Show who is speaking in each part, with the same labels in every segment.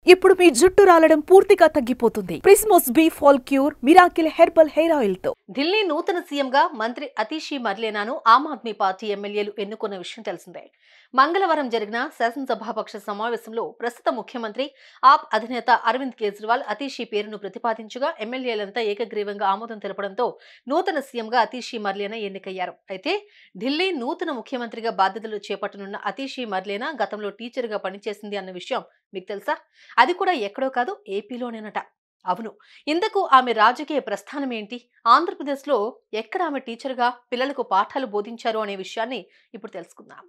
Speaker 1: ఇప్పుడు మీ జుట్టు రాలడం పూర్తిగా తగ్గిపోతుంది Prismos B fall cure miracle herbal hair oil తో
Speaker 2: ఢిల్లీ నూతన సీఎంగా మంత్రి అతీషి మర్లేనాను ఆమ్ ఆద్మీ పార్టీ ఎమ్మెల్యేలు ఎన్నుకున్న విషయం తెలిసిందే మంగళవారం జరిగిన శాసనసభాపక్ష సమావేశంలో ప్రస్తుత ముఖ్యమంత్రి ఆప్ అధినేత అరవింద్ కేజ్రీవాల్ అతీషి పేరును ప్రతిపాదించగా ఎమ్మెల్యేలంతా ఏకగ్రీవంగా ఆమోదం తెలపడంతో నూతన సీఎంగా అతీషి మర్లేనా ఎన్నికయ్యారు అయితే ఢిల్లీ నూతన ముఖ్యమంత్రిగా బాధ్యతలు చేపట్టనున్న అతీషి మర్లేనా గతంలో టీచర్గా పనిచేసింది అన్న విషయం మీకు తెలుసా అది కూడా ఎక్కడో కాదు ఏపీలోనేనట అవును ఇందుకు ఆమె రాజకీయ ప్రస్థానం ఏంటి ఆంధ్రప్రదేశ్లో ఎక్కడ ఆమె టీచర్గా పిల్లలకు పాఠాలు బోధించారు అనే విషయాన్ని ఇప్పుడు తెలుసుకుందాం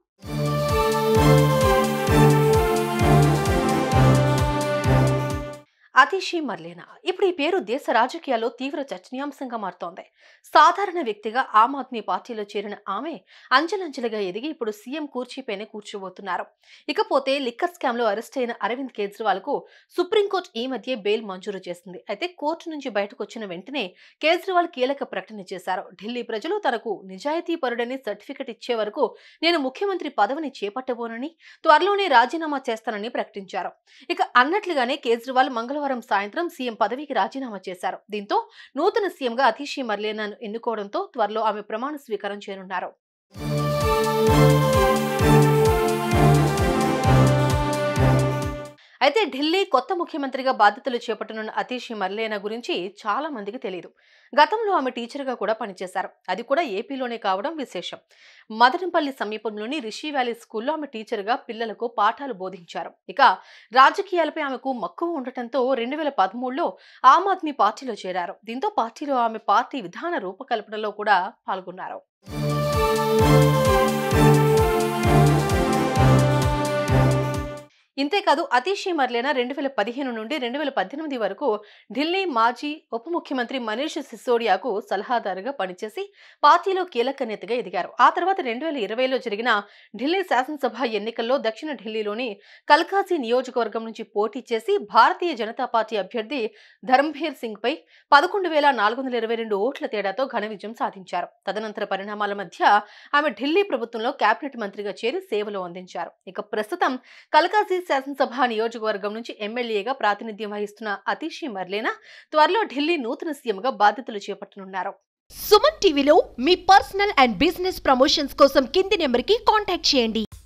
Speaker 2: అతిషి మర్లేనా ఇప్పుడు ఈ పేరు దేశ రాజకీయాల్లో తీవ్ర చర్చనీయాంశంగా మారుతోంది సాధారణ వ్యక్తిగా ఆమ్ ఆద్మీ పార్టీలో చేరిన ఆమె అంచెలంచెలుగా ఎదిగి ఇప్పుడు సీఎం కూర్చీపైనే కూర్చోబోతున్నారు ఇకపోతే లిక్కర్ స్కామ్ లో అరెస్ట్ అయిన అరవింద్ కేజ్రీవాల్ కు సుప్రీంకోర్టు ఈ మధ్య బెయిల్ మంజూరు చేసింది అయితే కోర్టు నుంచి బయటకు వచ్చిన వెంటనే కేజ్రీవాల్ కీలక ప్రకటన చేశారు ఢిల్లీ ప్రజలు తనకు నిజాయితీ పరుడని సర్టిఫికెట్ ఇచ్చే వరకు నేను ముఖ్యమంత్రి పదవిని చేపట్టబోనని త్వరలోనే రాజీనామా చేస్తానని ప్రకటించారు ఇక అన్నట్లుగానే కేజ్రీవాల్ మంగళవారం సాయంత్రం సీఎం పదవికి రాజీనామా చేశారు దీంతో నూతన సీఎంగా అతిషి మర్లేనాను ఎన్నుకోవడంతో త్వరలో ఆమె ప్రమాణ స్వీకారం చేయనున్నారు అయితే ఢిల్లీ కొత్త ముఖ్యమంత్రిగా బాధ్యతలు చేపట్టనున్న అతీషి మర్లేనా గురించి చాలా మందికి తెలియదు గతంలో ఆమె టీచర్గా కూడా పనిచేశారు అది కూడా ఏపీలోనే కావడం విశేషం మదనపల్లి సమీపంలోని రిషి వ్యాలీ స్కూల్లో ఆమె టీచర్గా పిల్లలకు పాఠాలు బోధించారు ఇక రాజకీయాలపై ఆమెకు మక్కువ ఉండటంతో రెండు వేల పదమూడులో ఆమ్ ఆద్మీ పార్టీలో చేరారు దీంతో పార్టీలో ఆమె పార్టీ విధాన రూపకల్పనలో కూడా పాల్గొన్నారు ఇంతేకాదు అతీషి మర్లేనా రెండు వేల పదిహేను నుండి రెండు వేల పద్దెనిమిది వరకు ఢిల్లీ మాజీ ఉప ముఖ్యమంత్రి మనీష్ సిసోడియాకు సలహాదారుగా పనిచేసి పార్టీలో కీలక నేతగా ఎదిగారు ఆ తర్వాత రెండు వేల ఇరవైలో జరిగిన ఢిల్లీ శాసనసభ ఎన్నికల్లో దక్షిణ ఢిల్లీలోని కల్కాజీ నియోజకవర్గం నుంచి పోటీ చేసి భారతీయ జనతా పార్టీ అభ్యర్థి ధర్మభీర్ సింగ్ పై పదకొండు వేల నాలుగు వందల ఇరవై రెండు ఓట్ల తేడాతో ఘన విజయం సాధించారు తదనంతర పరిణామాల మధ్య ఆమె ఢిల్లీ ప్రభుత్వంలో కేబినెట్ మంత్రిగా చేరి సేవలు అందించారు ఇక ప్రస్తుతం కల్కాజీ శాసనసభ నియోజకవర్గం నుంచి ఎమ్మెల్యేగా ప్రాతినిధ్యం వహిస్తున్న అతీషి మర్లేనా త్వరలో ఢిల్లీ నూతన సీఎంగా బాధ్యతలు చేపట్టనున్నారు
Speaker 3: సుమన్ టీవీలో మీ పర్సనల్ అండ్ బిజినెస్ ప్రమోషన్స్ కోసం కింది నెంబర్కి కాంటాక్ట్ చేయండి